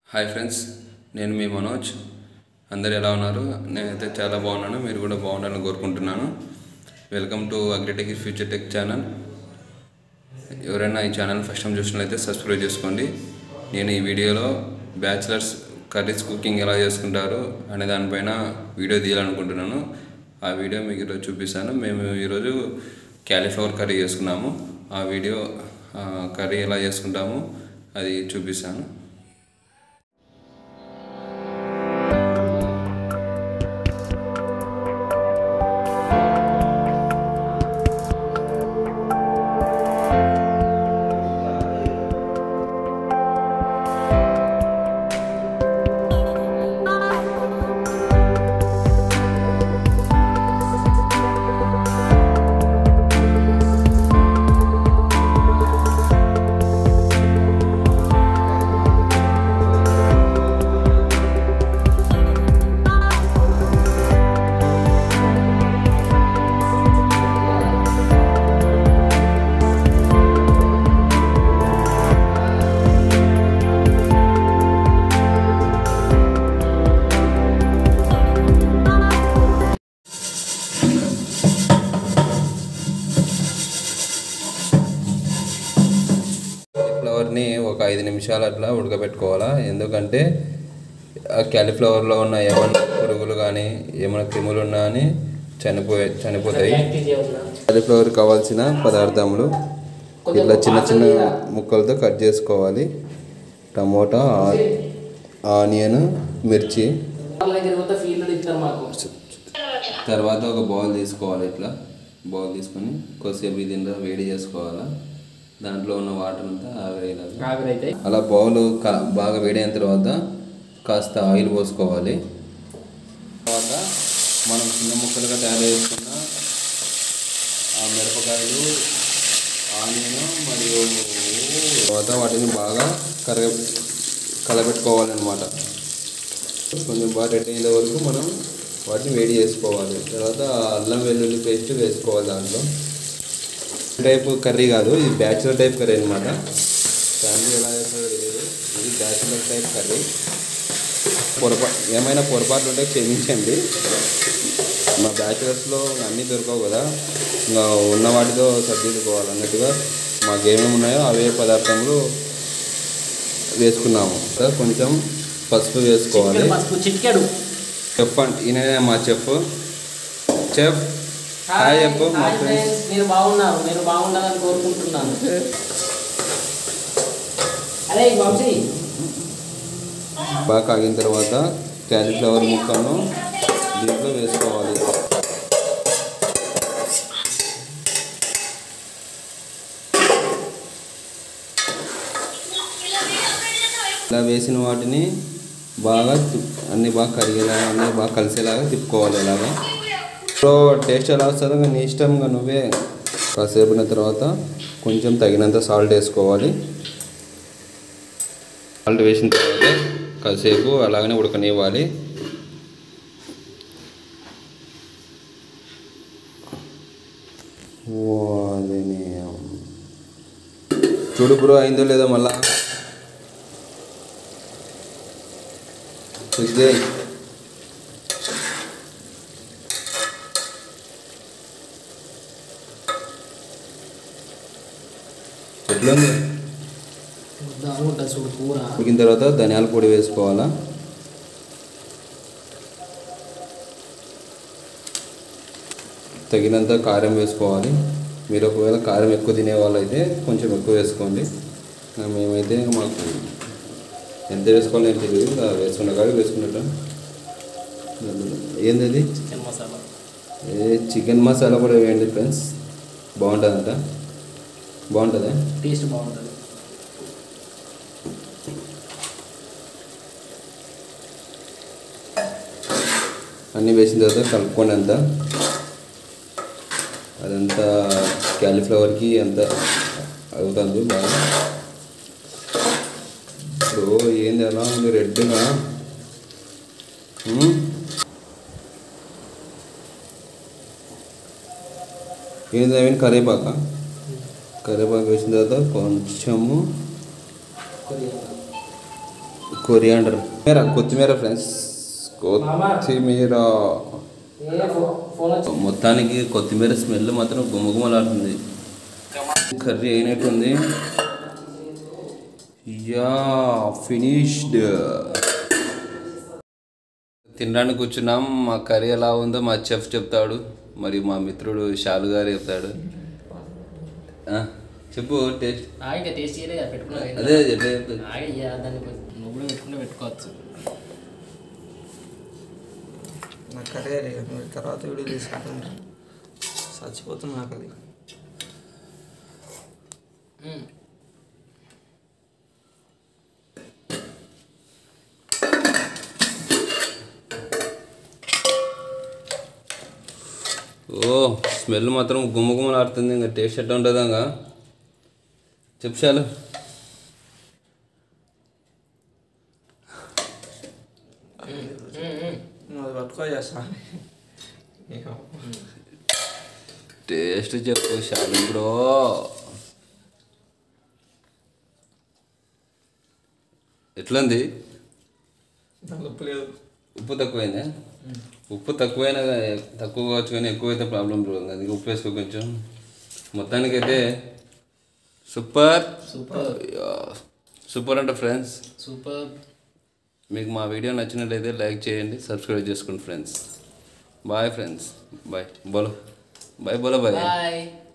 Hi friends నేను మీ మనోజ్ అందరు ఎలా ఉన్నారు నేనైతే చాలా బాగున్నాను మీరు కూడా బాగుండాలని కోరుకుంటున్నాను welcome to agritech future tech channel ఎవరైనా ఈ ఛానల్ ఫస్ట్ టైం చూసినట్లయితే సబ్స్క్రైబ్ చేసుకోండి నేను ఈ వీడియోలో బ్యాచిలర్స్ కర్రీస్ కుకింగ్ ఎలా చేసుకుంటారు అనే దానిపైన వీడియో తీయాలనుకుంటున్నాను ఆ వీడియో మీకు ఈరోజు చూపిస్తాను మేము ఈరోజు క్యాలీఫ్లవర్ కర్రీ చేసుకున్నాము ఆ వీడియో ఆ, కర్రీ ఎలా చేసుకుంటాము అది చూపిస్తాను క్యాలీఫ్లవర్ని ఒక ఐదు నిమిషాలు అట్లా ఉడకబెట్టుకోవాలా ఎందుకంటే ఆ క్యాలీఫ్లవర్లో ఉన్న ఏమైనా పురుగులు కానీ ఏమైనా క్రిములు ఉన్నా అని చనిపోయే చనిపోతాయి క్యాలీఫ్లవర్ కావాల్సిన పదార్థములు ఇట్లా చిన్న చిన్న ముక్కలతో కట్ చేసుకోవాలి టమోటా ఆ- ఆనియన్ మిర్చి వాళ్ళ దగ్గర పోతే ఫీల్డ్ ఇస్తారు మాకు తర్వాత ఒక బౌల్ తీసుకోవాలి ఇట్లా బౌల్ తీసుకొని కొద్దిసేపు దీంట్లో వేడి చేసుకోవాలా దాంట్లో ఉన్న వాటర్ అంతా ఆవిరేయాలి ఆవిరైతే అలా బౌల్ కా- బాగా వేడైన తర్వాత కాస్త ఆయిల్ పోసుకోవాలి తర్వాత మనం చిన్న ముక్కలుగా తయారు చేసుకున్న ఆ మిరపకాయలు ఆనియన్ మరియు తర్వాత వాటిని బాగా కరగ కలబెట్టుకోవాలన్నమాట కొంచెం బాగా రెడ్ అయ్యేంత వరకు మనం వాటిని వేడి చేసుకోవాలి తర్వాత అల్లం వెల్లుల్లి పేస్ట్ వేసుకోవాలి దాంట్లో టైప్ కర్రీ కాదు ఇది బ్యాచులర్ టైప్ కర్రీ అనమాట ఫ్యామిలీ ఎలా చేస్తారో తెలియదు ఇది బ్యాచులర్ టైప్ కర్రీ పొరపా ఏమైనా పొరపాట్లు ఉంటే క్షమించండి మా బ్యాచులర్స్లో అన్నీ దొరకవు కదా ఇంకా ఉన్న వాటితో సర్దిద్దుకోవాలి అన్నట్టుగా మాకు ఏమేమి ఉన్నాయో అవే పదార్థములు వేసుకున్నాము తర్వాత కొంచెం పసుపు వేసుకోవాలి చిటికెడు పసుపు చిటికెడు చెఫ్ అంటే ఈయన మా చెఫ్ చెఫ్ హాయ్ చెప్పు మా హాయ్ ఫ్రెండ్స్ ఫ్రెండ్స్ మీరు బాగున్నారు మీరు బాగుండాలని కోరుకుంటున్నాను అరే వంశీ బాగా కాగిన తర్వాత క్యాలీఫ్లవర్ ముక్కను దీంట్లో వేసుకోవాలి ఇలా వేసిన వాటిని బాగా తిప్- అన్ని బాగా కరిగేలాగా అన్ని బాగా కలిసేలాగా తిప్పుకోవాలి ఇలాగా సో టేస్ట్ ఎలా వస్తుందో ఇంకా నీ ఇష్టంగా నువ్వే కాసేపు అయిన తర్వాత కొంచెం తగినంత సాల్ట్ వేసుకోవాలి సాల్ట్ వేసిన తర్వాత కాసేపు అలాగనే ఉడకనివ్వాలి వాదిని అమ్మ. చూడు బ్రో అయిందో లేదో మళ్ళా ఇదే ఎట్లుంది దాగుంటా చూడు కూర ఉడికిన తర్వాత ధనియాల పొడి వేసుకోవాలా తగినంత కారం వేసుకోవాలి మీరు ఒకవేళ కారం ఎక్కువ తినే వాళ్ళైతే కొంచెం ఎక్కువ వేసుకోండి ఆ, మేమైతే మాకు ఎంత వేసుకోవాలో నేను తెలియదు ఇలా వేసుకున్న కాడ వేసుకున్నట్టు ఏంది అది చికెన్ మసాలా ఏ చికెన్ మసాలా కూడా వేయండి ఫ్రెండ్స్ బాగుంటుందంట బాగుంటుందా టేస్ట్ బాగుంటుంది అన్నీ వేసిన తర్వాత కలుపుకోండి అంతా అదంతా క్యాలీఫ్లవర్కి అంత అవుతుంది బాగా ఇప్పుడు ఏంది ఎలా ఉంది రెడ్గా ఏంది అవి కరివేపాక కరివేపాకు వేసిన తర్వాత కొంచెము కొద్దిగా కొరియాండర్ కొత్తిమీర కొత్తిమీర ఫ్రెండ్స్ కొత్తిమీర ఏ ఫో- ఫోన్ వచ్చి మొత్తానికి కొత్తిమీర స్మెల్ మాత్రం గుమగుమలాడుతుంది కర్రీ అయినట్టుంది యా ఫినిష్డ్ తినడానికి కూర్చున్నాం మా కర్రీ ఎలా ఉందో మా చెఫ్ చెప్తాడు మరి మా మిత్రుడు షాలు గారు చెప్తాడు ఆ, చెప్పు టేస్ట్ ఆ, ఇంకా టేస్ట్ చేయలే కదా పెట్టుకున్నా అదే ఎట్లా చెప్తాడు? అయ్యా దాన్ని కొంచెం నువ్వు కూడా పెట్టుకుంటే పెట్టుకోవచ్చు నా కర్రీ లేదు నువ్వు తర్వాత వీడియో తీసుకుంటాను చచ్చిపోతున్నా ఆకలి మ్మ్. ఓ స్మెల్ మాత్రం గుమ్మగుమ్మలాడుతుంది ఇంకా టేస్ట్ ఎట్లా ఉంటుందా ఇంకా చెప్పు చాలు నువ్వు అది పట్టుకో చేస్తా నీకు టేస్ట్ చెప్పు చాలు బ్రో ఎట్లుంది దాంట్లో ఉప్పు లేదు ఉప్పు తక్కువైందా ఉప్పు తక్కువైనా తక్కువ కావచ్చు కానీ ఎక్కువైతే ప్రాబ్లం బ్రో అందుకే ఉప్పు వేసుకో కొంచెం మొత్తానికైతే సూపర్ సూపర్ సూపర్ అంటే ఫ్రెండ్స్ సూపర్ మీకు మా వీడియో నచ్చినట్లయితే లైక్ చేయండి సబ్స్క్రైబ్ చేసుకోండి ఫ్రెండ్స్ బాయ్ ఫ్రెండ్స్ బాయ్ బోలో బాయ్ బోలో బాయ్ బాయ్